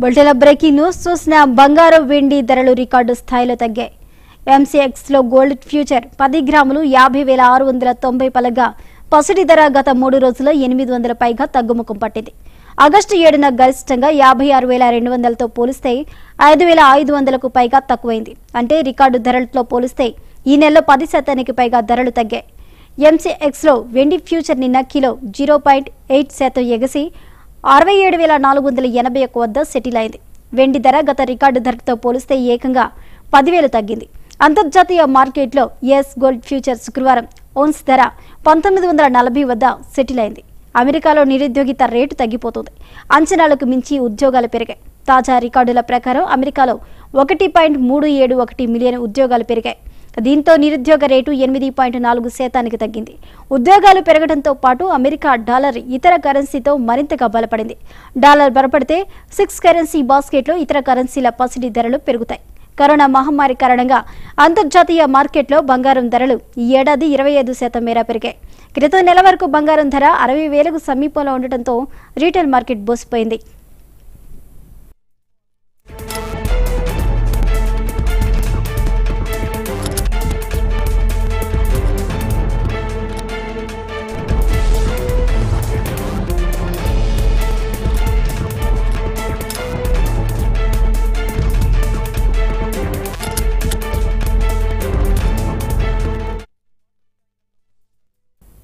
బులెటిన్ల breaking news చూసిన బంగారం వెండి ధరలు రికార్డు స్థాయిలో తగ్గాయి ఎంసీఎక్స్ లో గోల్డ్ ఫ్యూచర్ పది గ్రాములు యాభై వేల ఆరు వందల తొంభై పలగా పసిడి ధర గత మూడు రోజుల్లో ఎనిమిది వందల పైగా తగ్గుముఖం పట్టింది ఆగస్టు ఏడున గరిష్టంగా యాభై ఆరు వేల రెండు వందలతో పోలిస్తే ఐదు వేల ఐదు వందలకు పైగా తక్కువైంది అంటే రికార్డు ధరలతో పోలిస్తే ఈ నెలలో పది శాతానికి పైగా ధరలు తగ్గాయి ఎంసీఎక్స్ లో వెండి ఫ్యూచర్ నిన్న కిలో జీరో పాయింట్ ఎయిట్ శాతం ఎగసి అరవై ఏడు వేల నాలుగు వందల ఎనభై ఒక్క వద్ద సెటిల్ అయింది వెండి ధర గత రికార్డు ధరతో పోలిస్తే ఏకంగా పదివేలు తగ్గింది అంతర్జాతీయ మార్కెట్లో ఎస్ గోల్డ్ ఫ్యూచర్ శుక్రవారం ఓన్స్ ధర పంతొమ్మిది వందల నలభై వద్ద సెటిల్ అయింది అమెరికాలో నిరుద్యోగిత రేటు తగ్గిపోతుంది అంచనాలకు మించి ఉద్యోగాలు పెరిగాయి తాజా రికార్డుల ప్రకారం అమెరికాలో ఒకటి పాయింట్ మూడు ఏడు ఒకటి మిలియన్ ఉద్యోగాలు పెరిగాయి దీంతో నిరుద్యోగ రేటు ఎనిమిది పాయింట్ నాలుగు శాతానికి తగ్గింది ఉద్యోగాలు పెరగడంతో పాటు అమెరికా డాలర్ ఇతర కరెన్సీతో మరింతగా బలపడింది డాలర్ బలపడితే సిక్స్ కరెన్సీ బాస్కెట్లో ఇతర కరెన్సీల పసిడి ధరలు పెరుగుతాయి కరోనా మహమ్మారి కారణంగా అంతర్జాతీయ మార్కెట్లో బంగారం ధరలు ఈ ఏడాది ఇరవై ఐదు శాతం మేర పెరిగాయి క్రితం నెల వరకు బంగారం ధర అరవై వేలకు సమీపంలో ఉండటంతో రీటైల్ మార్కెట్ బోసిపోయింది